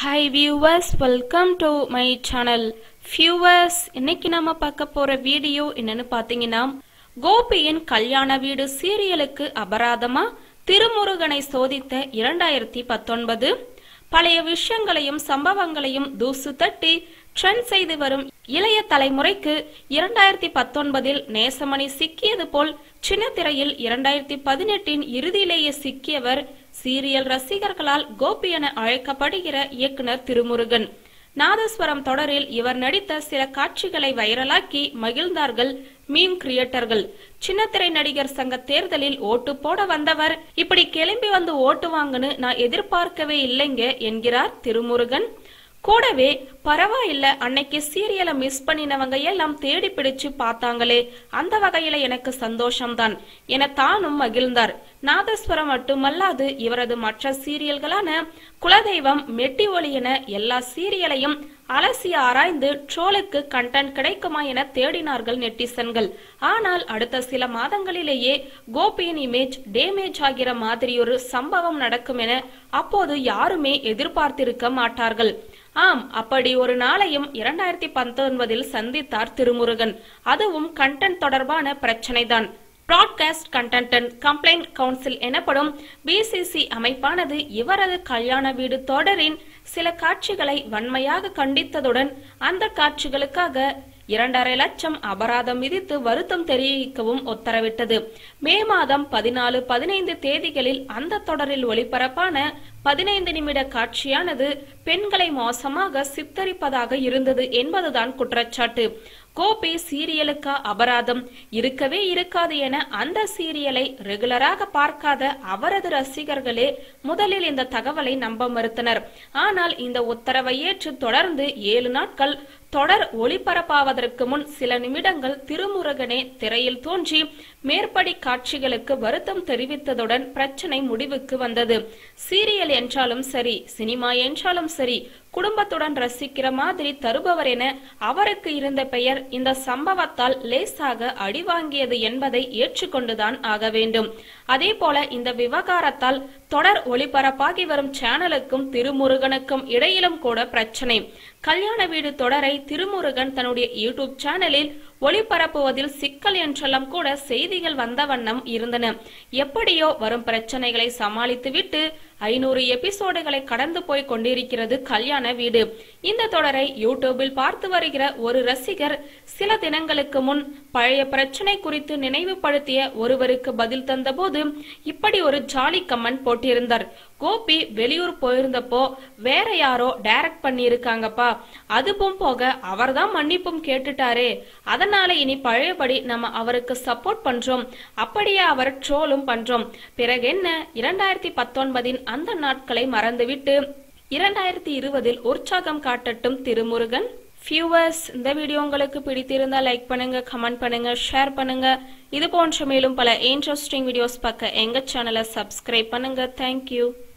hi viewers welcome to my channel viewers இன்னைக்கு நாம பார்க்க போற வீடியோ என்னன்னு பாத்தீங்கன்னா கோபியின் கல்யாண வீடு சீரியலுக்கு அபராதமா திருமுருகனை சோதித்த இரண்டாயிரத்தி பத்தொன்பது பழைய விஷயங்களையும் சம்பவங்களையும் தூசு தட்டி ட்ரெண்ட் செய்து வரும் இளைய தலைமுறைக்கு இரண்டாயிரத்தி பத்தொன்பதில் நேசமணி சிக்கியது போல் சின்ன திரையில் இரண்டாயிரத்தி பதினெட்டின் இறுதியிலேயே சிக்கியவர் சீரியல் ரசிகர்களால் கோபி என அழைக்கப்படுகிற இயக்குனர் திருமுருகன் நாதஸ்வரம் தொடரில் இவர் நடித்த சில காட்சிகளை வைரலாக்கி மகிழ்ந்தார்கள் மீம் கிரியேட்டர்கள் சின்னத்திரை நடிகர் சங்க தேர்தலில் ஓட்டு போட வந்தவர் இப்படி கிளம்பி வந்து ஓட்டு வாங்குன்னு நான் எதிர்பார்க்கவே இல்லைங்க என்கிறார் திருமுருகன் கூடவே பரவாயில்ல அன்னைக்கு சீரியலை மிஸ் பண்ணினவங்க எல்லாம் தேடி பிடிச்சு பார்த்தாங்களே அந்த வகையில எனக்கு சந்தோஷம்தான் என தானும் மகிழ்ந்தார் நாதஸ்வரம் மட்டுமல்லாது இவரது மற்ற சீரியல்களான குலதெய்வம் மெட்டி ஒளி என எல்லா சீரியலையும் அலசி ஆராய்ந்து ட்ரோலுக்கு கண்டென்ட் கிடைக்குமா என தேடினார்கள் நெட்டிசன்கள் ஆனால் அடுத்த சில மாதங்களிலேயே கோபியின் இமேஜ் டேமேஜ் ஆகிற மாதிரி ஒரு சம்பவம் நடக்கும் என அப்போது யாருமே எதிர்பார்த்திருக்க மாட்டார்கள் ஆம் அப்படி ஒரு நாளையும் இரண்டாயிரத்தி பத்தொன்பதில் சந்தித்தார் திருமுருகன் அதுவும் கண்டென்ட் தொடர்பான பிரச்சனைதான் பிராட்காஸ்ட் கண்டென்ட் கம்ப்ளைண்ட் கவுன்சில் எனப்படும் பிசிசி அமைப்பானது இவரது கல்யாண வீடு தொடரின் சில காட்சிகளை வன்மையாக கண்டித்ததுடன் அந்த காட்சிகளுக்காக இரண்டரை லட்சம் அபராதம் விதித்து வருத்தம் தெரிவிக்கவும் உத்தரவிட்டது மே மாதம் பதினாலு பதினைந்து தேதிகளில் அந்த தொடரில் ஒளிபரப்பான பதினைந்து நிமிட காட்சியானது பெண்களை மோசமாக சித்தரிப்பதாக இருந்தது என்பதுதான் குற்றச்சாட்டு கோபி சீரியலுக்கா அபராதம் இருக்கவே இருக்காது என அந்த சீரியலை ரெகுலராக பார்க்காத அவரது ரசிகர்களே முதலில் இந்த தகவலை நம்ப மறுத்தனர் ஆனால் இந்த உத்தரவை ஏற்று தொடர்ந்து ஏழு நாட்கள் தொடர் ஒளிபரப்பாவதற்கு முன் சில நிமிடங்கள் திருமுருகனே திரையில் தோன்றி மேற்படி காட்சிகளுக்கு வருத்தம் தெரிவித்ததுடன் பிரச்சனை முடிவுக்கு வந்தது சீரியல் என்றாலும் சரி சினிமா என்றாலும் சரி குடும்பத்துடன் ரசிக்கிற மாதிரி தருபவர் என அவருக்கு இருந்த பெயர் இந்த சம்பவத்தால் லேசாக அடிவாங்கியது என்பதை ஏற்றுக்கொண்டுதான் ஆக வேண்டும் அதே போல இந்த விவகாரத்தால் தொடர் ஒளிபரப்பாகி வரும் சேனலுக்கும் திருமுருகனுக்கும் இடையிலும் கூட பிரச்சனை கல்யாண வீடு தொடரை திருமுருகன் தன்னுடைய யூடியூப் சேனலில் ஒளிபரப்புவதில் சிக்கல் என்றெல்லாம் கூட செய்திகள் வந்த வண்ணம் இருந்தன எப்படியோ வரும் பிரச்சனைகளை சமாளித்துவிட்டு ஐநூறு எபிசோடுகளை கடந்து போய் கொண்டிருக்கிறது கல்யாண வீடு இந்த தொடரை யூடியூபில் பார்த்து வருகிற ஒரு ரசிகர் சில தினங்களுக்கு முன் பழைய பிரச்சனை குறித்து நினைவுபடுத்திய ஒருவருக்கு பதில் தந்தபோது இப்படி ஒரு ஜாலி கமெண்ட் போட்டிருந்தார் கோபி வெளியூர் போயிருந்தப்போ வேற யாரோ டைரக்ட் பண்ணியிருக்காங்கப்பா அதுவும் போக அவர்தான் மன்னிப்பும் கேட்டுட்டாரே அதனால இனி பழையபடி நம்ம அவருக்கு சப்போர்ட் பண்றோம் அப்படியே அவர் ட்ரோலும் பண்றோம் பிறகு என்ன இரண்டாயிரத்தி பத்தொன்பதின் அந்த நாட்களை மறந்துவிட்டு இரண்டாயிரத்தி இருபதில் உற்சாகம் காட்டட்டும் திருமுருகன் வியூவர்ஸ் இந்த வீடியோ உங்களுக்கு பிடித்திருந்தால் லைக் பண்ணுங்க கமெண்ட் பண்ணுங்க ஷேர் பண்ணுங்க இது போன்ற மேலும் பல இன்ட்ரெஸ்டிங் வீடியோஸ் பார்க்க எங்க சேனலை சப்ஸ்கிரைப் பண்ணுங்க தேங்க்யூ